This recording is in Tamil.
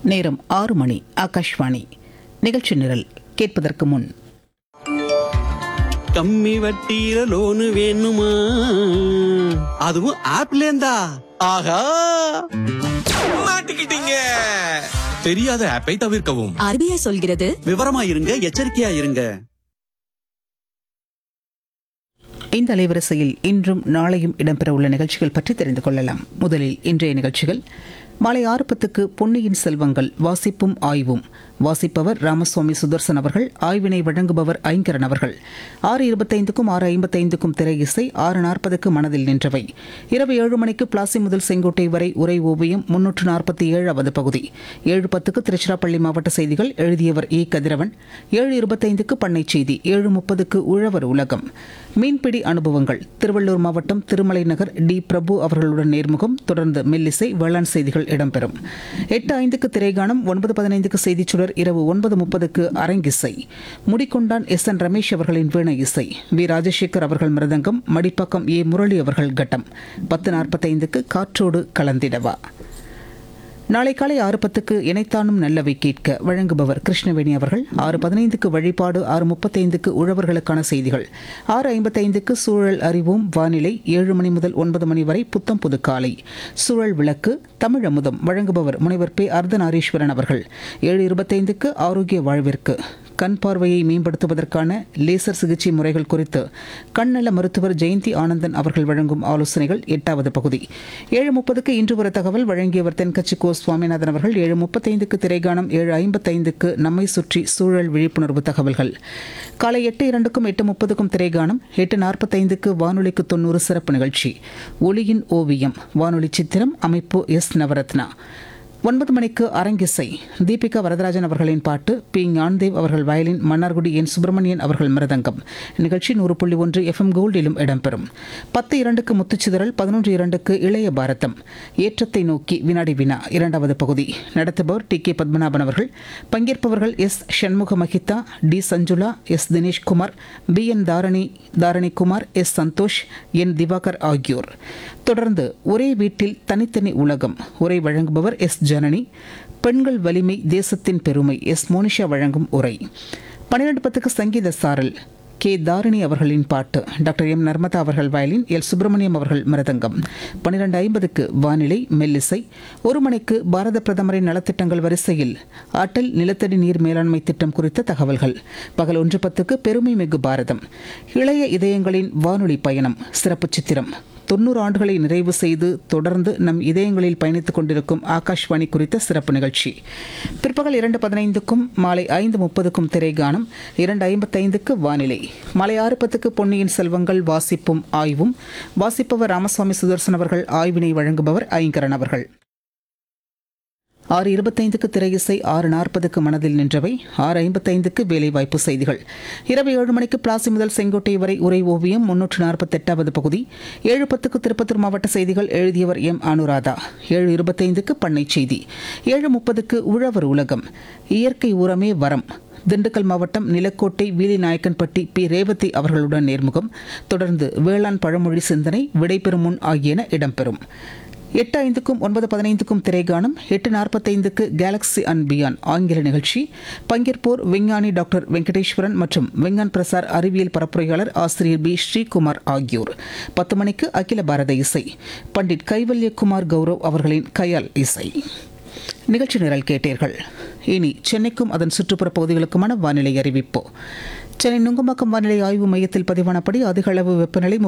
நேரம் ஆறு மணி ஆகாஷ்வாணி நிகழ்ச்சி நிரல் கேட்பதற்கு முன் கம்மி வட்டியில லோனு வேணுமா அதுவும் ஆப்ல இருந்தா ஆஹா மாட்டிக்கிட்டீங்க தெரியாத ஆப்பை தவிர்க்கவும் ஆர்பிஐ சொல்கிறது விவரமா இருங்க எச்சரிக்கையா இருங்க இந்த அலைவரிசையில் இன்றும் நாளையும் இடம்பெற உள்ள நிகழ்ச்சிகள் பற்றி தெரிந்து கொள்ளலாம் முதலில் இன்றைய நிகழ்ச்சிகள் மாலை ஆறு பத்துக்கு பொன்னியின் செல்வங்கள் வாசிப்பும் ஆய்வும் வாசிப்பவர் ராமசுவாமி சுதர்சன் அவர்கள் ஆய்வினை வழங்குபவர் ஐங்கரன் அவர்கள் ஆறு இருபத்தைந்துக்கும் ஆறு ஐம்பத்தைந்துக்கும் திரை இசை ஆறு நாற்பதுக்கு மனதில் நின்றவை இரவு ஏழு மணிக்கு பிளாசி முதல் செங்கோட்டை வரை உரை ஓவியம் முன்னூற்று நாற்பத்தி ஏழாவது பகுதி ஏழு பத்துக்கு திருச்சிராப்பள்ளி மாவட்ட செய்திகள் எழுதியவர் இ கதிரவன் ஏழு இருபத்தைந்துக்கு பண்ணை செய்தி ஏழு முப்பதுக்கு உழவர் உலகம் மீன்பிடி அனுபவங்கள் திருவள்ளூர் மாவட்டம் திருமலை நகர் டி பிரபு அவர்களுடன் நேர்முகம் தொடர்ந்து மெல்லிசை வேளாண் செய்திகள் இடம்பெறும் எட்டு ஐந்துக்கு திரைகாணம் ஒன்பது பதினைந்துக்கு செய்திச் சுடர் இரவு ஒன்பது முப்பதுக்கு அரங்கிசை முடிக்கொண்டான் எஸ் என் ரமேஷ் அவர்களின் வீண இசை வி ராஜசேகர் அவர்கள் மிருதங்கம் மடிப்பாக்கம் ஏ முரளி அவர்கள் கட்டம் பத்து நாற்பத்தைந்துக்கு காற்றோடு கலந்திடவா நாளை காலை ஆறு பத்துக்கு இணைத்தானும் நல்லவை கேட்க வழங்குபவர் கிருஷ்ணவேணி அவர்கள் ஆறு பதினைந்துக்கு வழிபாடு ஆறு முப்பத்தைந்துக்கு உழவர்களுக்கான செய்திகள் ஆறு ஐம்பத்தைந்துக்கு சூழல் அறிவோம் வானிலை ஏழு மணி முதல் ஒன்பது மணி வரை புத்தம் புது காலை சூழல் விளக்கு தமிழ் அமுதம் வழங்குபவர் முனைவர் பே அர்த்தநாரீஸ்வரன் அவர்கள் ஏழு இருபத்தைந்துக்கு ஆரோக்கிய வாழ்விற்கு கண் பார்வையை மேம்படுத்துவதற்கான லேசர் சிகிச்சை முறைகள் குறித்து கண்ணல மருத்துவர் ஜெயந்தி ஆனந்தன் அவர்கள் வழங்கும் ஆலோசனைகள் எட்டாவது பகுதி ஏழு முப்பதுக்கு இன்று ஒரு தகவல் வழங்கியவர் தென்கட்சி கோ சுவாமிநாதன் அவர்கள் ஏழு முப்பத்தைந்துக்கு திரைகாணம் ஏழு ஐம்பத்தைந்துக்கு நம்மை சுற்றி சூழல் விழிப்புணர்வு தகவல்கள் காலை எட்டு இரண்டுக்கும் எட்டு முப்பதுக்கும் திரைகாணம் எட்டு நாற்பத்தைந்துக்கு வானொலிக்கு தொண்ணூறு சிறப்பு நிகழ்ச்சி ஒளியின் ஓவியம் வானொலி சித்திரம் அமைப்பு எஸ் நவரத்னா ஒன்பது மணிக்கு அரங்கிசை தீபிகா வரதராஜன் அவர்களின் பாட்டு பி ஞான்தேவ் அவர்கள் வயலின் மன்னார்குடி என் சுப்பிரமணியன் அவர்கள் மிருதங்கம் நிகழ்ச்சி நூறு புள்ளி ஒன்று எஃப்எம் கோல்டிலும் இடம்பெறும் பத்து இரண்டுக்கு முத்துச்சிதறல் பதினொன்று இரண்டுக்கு இளைய பாரதம் ஏற்றத்தை நோக்கி வினாடி வினா இரண்டாவது பகுதி நடத்துபவர் டி கே பத்மநாபன் அவர்கள் பங்கேற்பவர்கள் S Shanmuga Mahitha T Sanjula S Dineshkumar P N Dharani Dharanikumar S Santhosh N Divakar ஆகியோர் தொடர்ந்து ஒரே வீட்டில் தனித்தனி உலகம் உரை வழங்குபவர் எஸ் ஜனனி பெண்கள் வலிமை தேசத்தின் பெருமை எஸ் மோனிஷா வழங்கும் உரை பன்னிரண்டு பத்துக்கு சங்கீத சாரல் கே தாரிணி அவர்களின் பாட்டு டாக்டர் எம் நர்மதா அவர்கள் வயலின் எல் சுப்பிரமணியம் அவர்கள் மிருதங்கம் பன்னிரண்டு ஐம்பதுக்கு வானிலை மெல்லிசை ஒரு மணிக்கு பாரத பிரதமரின் நலத்திட்டங்கள் வரிசையில் அட்டல் நிலத்தடி நீர் மேலாண்மை திட்டம் குறித்த தகவல்கள் பகல் ஒன்று பத்துக்கு பெருமை மிகு பாரதம் இளைய இதயங்களின் வானொலி பயணம் சிறப்பு சித்திரம் தொண்ணூறு ஆண்டுகளை நிறைவு செய்து தொடர்ந்து நம் இதயங்களில் பயணித்துக் கொண்டிருக்கும் ஆகாஷ்வாணி குறித்த சிறப்பு நிகழ்ச்சி பிற்பகல் இரண்டு பதினைந்துக்கும் மாலை ஐந்து முப்பதுக்கும் திரைகானம் இரண்டு ஐம்பத்தைந்துக்கு வானிலை மாலை ஆறு பத்துக்கு பொன்னியின் செல்வங்கள் வாசிப்பும் ஆய்வும் வாசிப்பவர் ராமசுவாமி சுதர்சன் அவர்கள் ஆய்வினை வழங்குபவர் ஐங்கரன் அவர்கள் ஆறு இருபத்தைந்துக்கு திரையிசை ஆறு நாற்பதுக்கு மனதில் நின்றவை ஆறு ஐம்பத்தைந்துக்கு வேலைவாய்ப்பு செய்திகள் இரவு ஏழு மணிக்கு பிளாசி முதல் செங்கோட்டை வரை உரை ஓவியம் முன்னூற்று நாற்பத்தெட்டாவது பகுதி ஏழு பத்துக்கு திருப்பத்தூர் மாவட்ட செய்திகள் எழுதியவர் எம் அனுராதா ஏழு இருபத்தைந்துக்கு பண்ணை செய்தி ஏழு முப்பதுக்கு உழவர் உலகம் இயற்கை உரமே வரம் திண்டுக்கல் மாவட்டம் நிலக்கோட்டை வீலி நாயக்கன்பட்டி பி ரேவதி அவர்களுடன் நேர்முகம் தொடர்ந்து வேளாண் பழமொழி சிந்தனை விடைபெறும் முன் ஆகியன இடம்பெறும் எட்டு ஐந்துக்கும் ஒன்பது பதினைந்துக்கும் திரைகானம் எட்டு நாற்பத்தைந்துக்கு கேலக்ஸி அண்ட் பியான் ஆங்கில நிகழ்ச்சி பங்கேற்போர் விஞ்ஞானி டாக்டர் வெங்கடேஸ்வரன் மற்றும் விஞ்ஞான் பிரசார் அறிவியல் பரப்புரையாளர் ஆசிரியர் பி ஸ்ரீகுமார் ஆகியோர் பத்து மணிக்கு அகில பாரத இசை பண்டிட் கைவல்யகுமார் கௌரவ் அவர்களின் கையால் இசை நிகழ்ச்சி நிரல் கேட்டீர்கள் இனி சென்னைக்கும் அதன் சுற்றுப்புற பகுதிகளுக்குமான வானிலை அறிவிப்பு சென்னை நுங்கம்பாக்கம் வானிலை ஆய்வு மையத்தில் பதிவானபடி அதிக அளவு வெப்பநிலை